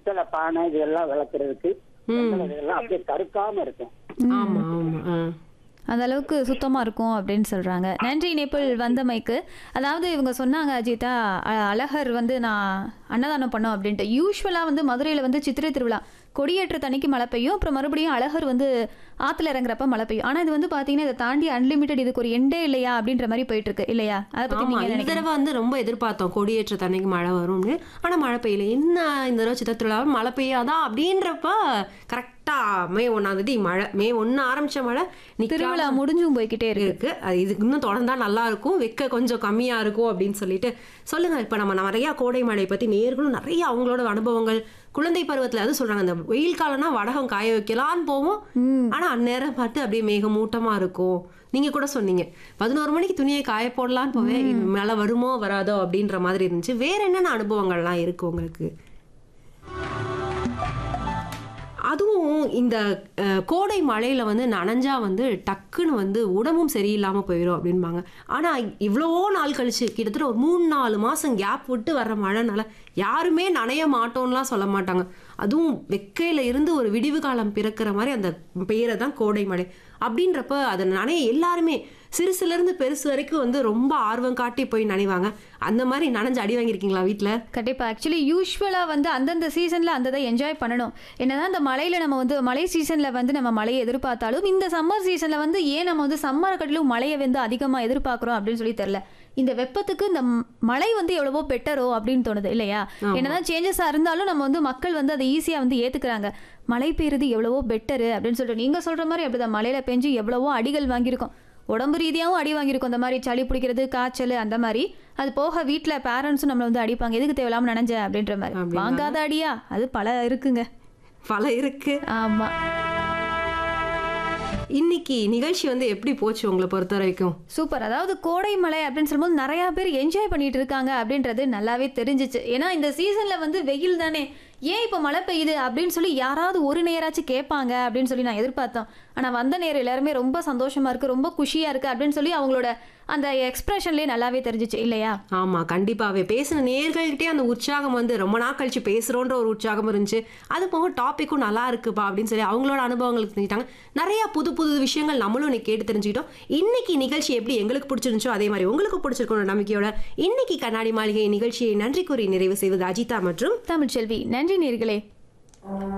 பித்தளை பானை இதெல்லாம் விளக்குறதுக்கு வெத்தலை இதெல்லாம் அப்படியே கருக்காம இருக்கும் ஆமா ஆமா ஆ. அந்த அளவுக்கு சுத்தமாக இருக்கும் அப்படின்னு சொல்கிறாங்க நன்றி நேபிள் வந்தமைக்கு அதாவது இவங்க சொன்னாங்க அஜிதா அ- அழகர் வந்து நான் அன்னதானம் பண்ணோம் அப்படின்ட்டு யூஸ்வலாக வந்து மதுரையில் வந்து சித்திரை திருவிழா கொடியேற்ற தண்ணிக்கு மழை பெய்யும் அப்புறம் மறுபடியும் அழகர் வந்து ஆற்றுல இறங்குறப்ப மழை பெய்யும் ஆனால் இது வந்து பார்த்தீங்கன்னா இதை தாண்டி அன்லிமிட்டெட் இதுக்கு ஒரு எண்டே இல்லையா அப்படின்ற மாதிரி போயிட்டு இருக்கு இல்லையா அதை பற்றி ஆமா நீங்கள் இந்த நினைக்கிறீங்க தடவை வந்து ரொம்ப எதிர்பார்த்தோம் கொடியேற்ற தண்ணிக்கு மழை வரும்னு ஆனா மழை பெய்யல என்ன இந்த தடவை சித்திரத்துல மழை பெய்யாதா அப்படின்றப்ப கரெக்டா மே ஒன்னாம் தேதி மழை மே ஒண்ணு ஆரம்பிச்ச மழை நிக்காம திருவிழா முடிஞ்சும் போய்கிட்டே இருக்கு இருக்கு அது இதுக்கு இன்னும் தொடர்ந்தா நல்லா இருக்கும் வெக்க கொஞ்சம் கம்மியா இருக்கும் அப்படின்னு சொல்லிட்டு சொல்லுங்க இப்ப நம்ம நிறைய கோடை மழை பத்தி நேர்களும் நிறைய அவங்களோட அனுபவங்கள் குழந்தை பருவத்துல அது சொல்றாங்க அந்த வெயில் காலம்னா வடகம் காய வைக்கலான்னு போவோம் ஆனா அந்நேரம் பார்த்து அப்படியே மேகமூட்டமா இருக்கும் நீங்க கூட சொன்னீங்க பதினோரு மணிக்கு துணியை காய போடலான்னு போவேன் இது மழை வருமோ வராதோ அப்படின்ற மாதிரி இருந்துச்சு வேற என்னென்ன அனுபவங்கள்லாம் இருக்கு உங்களுக்கு அதுவும் இந்த அஹ், கோடை மழையில வந்து நனைஞ்சா வந்து டக்குன்னு வந்து உடம்பும் சரியில்லாம போயிடும் அப்படின்பாங்க ஆனா இவ்வளவோ நாள் கழிச்சு கிட்டத்தட்ட ஒரு மூணு நாலு மாசம் கேப் விட்டு வர்ற மழைனால யாருமே நனைய மாட்டோம்லாம் சொல்ல மாட்டாங்க அதுவும் வெக்கையில இருந்து ஒரு விடிவு காலம் பிறக்கிற மாதிரி அந்த பெயரை தான் கோடை மழை அப்படின்றப்ப அதை நனைய எல்லாருமே சிறுசுல இருந்து பெருசு வரைக்கும் வந்து ரொம்ப ஆர்வம் காட்டி போய் நனைவாங்க அந்த மாதிரி நனைஞ்சு அடி வாங்கியிருக்கீங்களா வீட்ல கண்டிப்பா ஆக்சுவலி யூஸ்வலா வந்து அந்தந்த சீசன்ல அந்த இதை என்ஜாய் பண்ணணும் என்னதான் இந்த மழையில நம்ம வந்து மழை சீசன்ல வந்து நம்ம மழையை எதிர்பார்த்தாலும் இந்த சம்மர் சீசன்ல வந்து ஏன் நம்ம வந்து சம்மர் கட்டிலும் மழையை வந்து அதிகமா எதிர்பார்க்குறோம் அப்படின்னு சொல்லி தெரியல இந்த வெப்பத்துக்கு இந்த ம- மழை வந்து எவ்வளவோ பெட்டரோ அப்படின்னு தோணுது இல்லையா என்னதான் சேஞ்சஸாக இருந்தாலும் நம்ம வந்து மக்கள் வந்து அதை ஈஸியாக வந்து ஏற்றுக்கிறாங்க மழை பெய்யுறது எவ்வளவோ பெட்டரு அப்படின்னு சொல்லிட்டு நீங்கள் சொல்கிற மாதிரி அப்படிதான் மழையில பெஞ்சு எவ்வளவோ அடிகள் வாங்கியிருக்கோம் உடம்பு ரீதியாகவும் அடி வாங்கியிருக்கோம் இந்த மாதிரி சளி பிடிக்கிறது காய்ச்சல் அந்த மாதிரி அது போக வீட்டில் பேரண்ட்ஸும் நம்மளை வந்து அடிப்பாங்க எதுக்கு தேவையில்லாம நனைஞ்ச அப்படின்ற மாதிரி அப்படிங்களா? வாங்காத அடியா அது பல இருக்குங்க பல இருக்கு ஆமா இன்னைக்கு நிகழ்ச்சி வந்து எப்படி போச்சு உங்களை பொறுத்த வரைக்கும் சூப்பர் அதாவது கோடை மழை அப்படின்னு சொல்லும்போது நிறைய பேர் என்ஜாய் பண்ணிட்டு இருக்காங்க அப்படின்றது நல்லாவே தெரிஞ்சிச்சு ஏன்னா இந்த சீசன்ல வந்து வெயில் தானே ஏன் இப்போ மழை பெய்யுது அப்படின்னு சொல்லி யாராவது ஒரு நேராச்சும் கேட்பாங்க அப்படின்னு சொல்லி நான் எதிர்பார்த்தோம் ஆனால் வந்த நேரம் எல்லாருமே ரொம்ப சந்தோஷமா இருக்கு ரொம்ப குஷியா இருக்கு அப்படின்னு சொல்லி அவங்களோட அந்த எக்ஸ்பிரஷன்லேயே நல்லாவே தெரிஞ்சிச்சு இல்லையா ஆமா கண்டிப்பாவே பேசின நேர்கள்கிட்டயே அந்த உற்சாகம் வந்து ரொம்ப நாள் கழிச்சு பேசுறோன்ற ஒரு உற்சாகம் இருந்துச்சு அது போக டாபிக்கும் நல்லா இருக்குப்பா அப்படின்னு சொல்லி அவங்களோட அனுபவங்களுக்கு தெரிஞ்சுட்டாங்க நிறைய புது புது விஷயங்கள் நம்மளும் இன்னைக்கு கேட்டு தெரிஞ்சுக்கிட்டோம் இன்னைக்கு நிகழ்ச்சி எப்படி எங்களுக்கு பிடிச்சிருந்துச்சோ அதே மாதிரி உங்களுக்கு பிடிச்சிருக்கணும் நம்பிக்கையோட இன்னைக்கு கண்ணாடி மாளிகை நிகழ்ச்சியை நன்றி கூறி நிறைவு செய்வது அஜிதா மற்றும் தமிழ்ச்செல்வி நன்றி நேர்களே